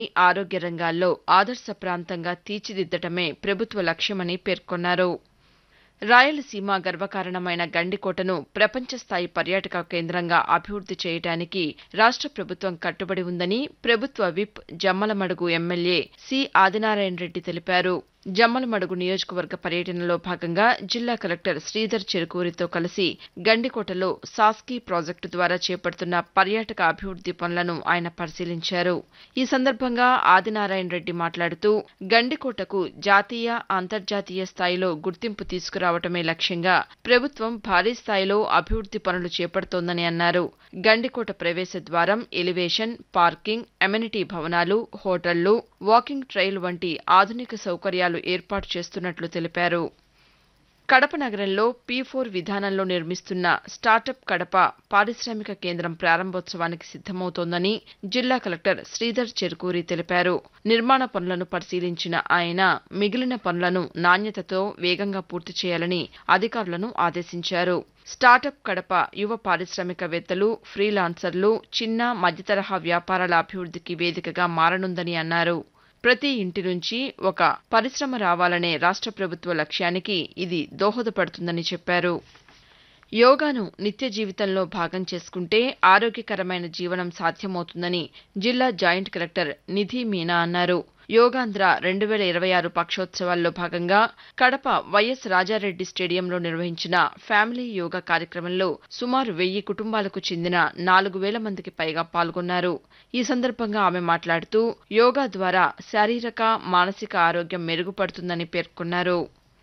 ఆరోగ్య రంగాల్లో ఆదర్శ ప్రాంతంగా తీర్చిదిద్దటమే ప్రభుత్వ లక్ష్యమని పేర్కొన్నారు రాయలసీమ గర్వకారణమైన గండికోటను ప్రపంచ స్థాయి పర్యాటక కేంద్రంగా అభివృద్ది చేయడానికి రాష్ట ప్రభుత్వం కట్టుబడి ఉందని ప్రభుత్వ whip Jammalamadugu MLA C Adinarayanareddy తెలిపారు జమ్మలమడుగు నియోజకవర్గ పర్యటనలో భాగంగా జిల్లా కలెక్టర్ శ్రీధర్ చెరుకూరితో కలిసి గండికోటలో సాస్కీ ప్రాజెక్టు ద్వారా చేపడుతున్న పర్యాటక అభివృద్ది పనులను ఆయన పరిశీలించారు ఈ సందర్భంగా ఆదినారాయణరెడ్డి మాట్లాడుతూ గండికోటకు జాతీయ అంతర్జాతీయ స్థాయిలో గుర్తింపు తీసుకురావటమే లక్ష్యంగా ప్రభుత్వం భారీ స్థాయిలో అభివృద్ది పనులు చేపడుతోందని అన్నారు గండికోట ప్రవేశ ద్వారం ఎలివేషన్ పార్కింగ్ అమెనిటీ భవనాలు హోటళ్లు వాకింగ్ ట్రైల్ వంటి ఆధునిక సౌకర్యాలు ఏర్పాటు చేస్తున్నట్లు తెలిపారు కడప నగరంలో పీ ఫోర్ విధానంలో నిర్మిస్తున్న స్టార్టప్ కడప పారిశ్రామిక కేంద్రం ప్రారంభోత్సవానికి సిద్దమవుతోందని జిల్లా కలెక్టర్ శ్రీధర్ చెరుకూరి తెలిపారు నిర్మాణ పనులను పరిశీలించిన ఆయన మిగిలిన పనులను నాణ్యతతో వేగంగా పూర్తి చేయాలని అధికారులను ఆదేశించారు స్టార్టప్ కడప యువ పారిశ్రామికవేత్తలు ఫ్రీలాన్సర్లు చిన్న మధ్యతరహా వ్యాపారాల అభివృద్దికి వేదికగా మారనుందని అన్నారు ప్రతి ఇంటి నుంచి ఒక పరిశ్రమ రావాలనే రాష్ట ప్రభుత్వ లక్ష్యానికి ఇది దోహదపడుతుందని చెప్పారు యోగాను నిత్య జీవితంలో భాగం చేసుకుంటే ఆరోగ్యకరమైన జీవనం సాధ్యమవుతుందని జిల్లా జాయింట్ కలెక్టర్ నిధి మీనా అన్నారు యోగాంధ్ర రెండు వేల ఇరవై ఆరు పక్షోత్సవాల్లో భాగంగా కడప వైఎస్ రాజారెడ్డి స్టేడియంలో నిర్వహించిన ఫ్యామిలీ యోగా కార్యక్రమంలో సుమారు వెయ్యి కుటుంబాలకు చెందిన నాలుగు వేల మందికి పైగా పాల్గొన్నారు ఈ సందర్భంగా ఆమె మాట్లాడుతూ యోగా ద్వారా శారీరక మానసిక ఆరోగ్యం మెరుగుపడుతుందని పేర్కొన్నారు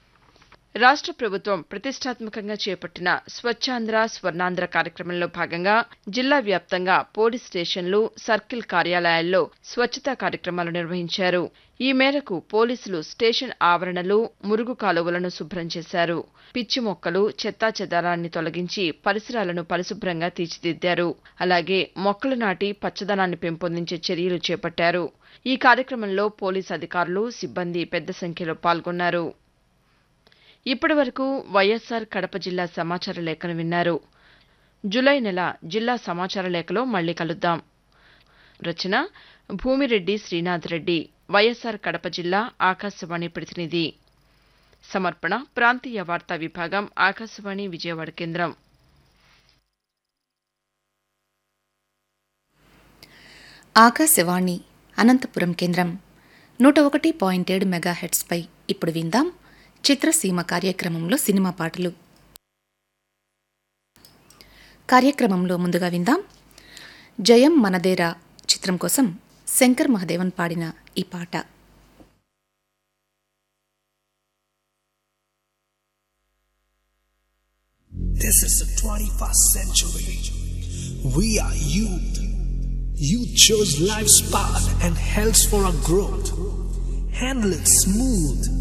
రాష్ట ప్రభుత్వం ప్రతిష్టాత్మకంగా చేపట్టిన స్వచ్ఛాంధ్ర స్వర్ణాంధ్ర కార్యక్రమంలో భాగంగా జిల్లా వ్యాప్తంగా పోలీస్ స్టేషన్లు సర్కిల్ కార్యాలయాల్లో స్వచ్ఛతా కార్యక్రమాలు నిర్వహించారు ఈ మేరకు పోలీసులు స్టేషన్ ఆవరణలు మురుగు కాలువలను శుభ్రం చేశారు పిచ్చి మొక్కలు చెత్తాచెదారాన్ని తొలగించి పరిసరాలను పరిశుభ్రంగా తీర్చిదిద్దారు అలాగే మొక్కలు నాటి పచ్చదనాన్ని పెంపొందించే చర్యలు చేపట్టారు ఈ కార్యక్రమంలో పోలీసు అధికారులు సిబ్బంది పెద్ద సంఖ్యలో పాల్గొన్నారు ఇప్పటి వరకు వైఎస్సార్ కడప జిల్లా సమాచార లేఖను విన్నారు జులై నెల జిల్లా సమాచార లేఖలో మళ్లీ కలుద్దాం రచన భూమిరెడ్డి శ్రీనాథ్ రెడ్డి వైఎస్సార్ కడప జిల్లా ఆకాశవాణి ప్రతినిధి సమర్పణ ప్రాంతీయ వార్తా విభాగం ఆకాశవాణి విజయవాడ కేంద్రం ఆకాశవాణి అనంతపురం కేంద్రం నూట ఒకటి పాయింట్ ఏడు మెగాహెట్స్పై ఇప్పుడు విందాం చిత్రసీమ కార్యక్రమంలో సినిమా పాటలు కార్యక్రమంలో ముందుగా విందాం జయం మనదేరా చిత్రం కోసం శంకర్ మహదేవన్ పాడిన ఈ పాట This is the 21st century. We are youth. Youth chose life's path and health for our growth. Handle it smooth